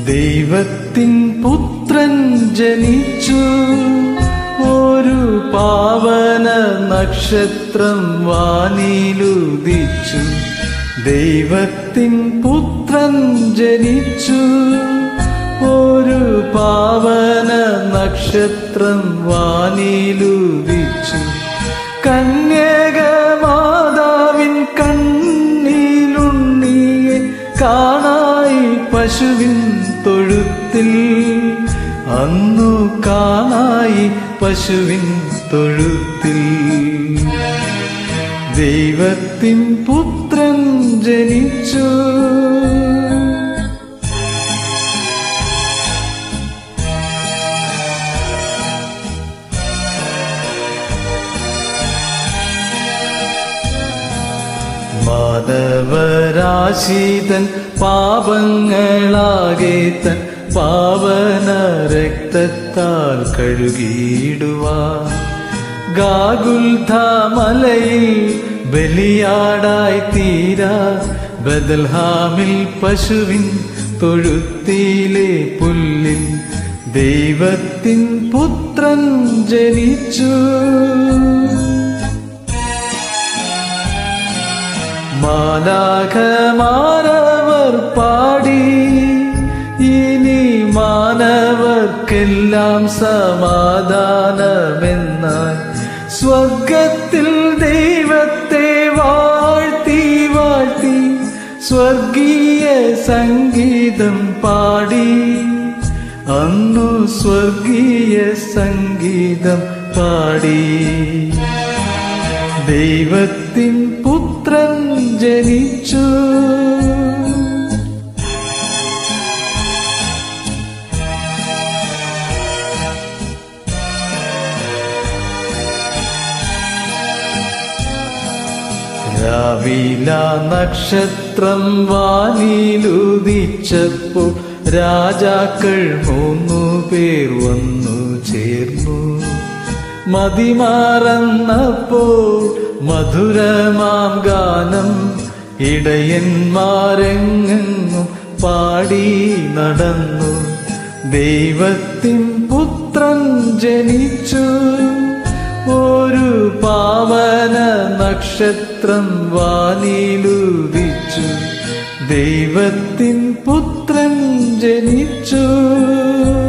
ദൈവത്തിൻ പുത്രൻ ജനിച്ചു ഒരു പാവന നക്ഷത്രം വാനിലുദിച്ചു ദൈവത്തിൻ പുത്രൻ ജനിച്ചു ഒരു പാവന നക്ഷത്രം വാനിലുദിച്ചു കന്യകമാതാവിൻ കണ്ണിലുണ്ണിയെ കാണായി പശുവിൻ തൊഴുത്തിൽ അന്നു കാണായി പശുവിൻ തൊഴുത്തിൽ ദൈവത്തിൻ പുത്രൻ ജനിച്ചു മാധവരാശീതൻ പാപങ്ങളാകെ തൻ പാവന രക്തത്താൽ കഴുകിയിടുവാൻ ഗാഗുൽഥ മലയിൽ ബലിയാടായി തീരാ ബദൽഹാമിൽ പശുവിൻ തൊഴുത്തിയിലെ പുല്ലിൽ ദൈവത്തിൻ പുത്രൻ ജനിച്ചു മാലാഖമാരവർ പാടി ഇനി മാനവർക്കെല്ലാം സമാധാനമെന്നായി സ്വർഗത്തിൽ ദൈവത്തെ വാഴ്ത്തി വാഴ്ത്തി സ്വർഗീയ സംഗീതം പാടി അന്നു സ്വർഗീയ സംഗീതം പാടി ദൈവത്തിൻ പുത്രൻ ജനിച്ചു രാവില നക്ഷത്രം വാനിലുദിച്ചപ്പോൾ രാജാക്കൾ മൂന്നു പേർ വന്നു ചേർന്നു മതിമാറന്നപ്പോൾ മധുരമാം ഗാനം ഇടയന്മാരെങ്ങും പാടി നടന്നു ദൈവത്തിൻ പുത്രൻ ജനിച്ചു ഒരു പാവന നക്ഷത്രം വാനിലുദിച്ചു ദൈവത്തിൻ പുത്രൻ ജനിച്ചു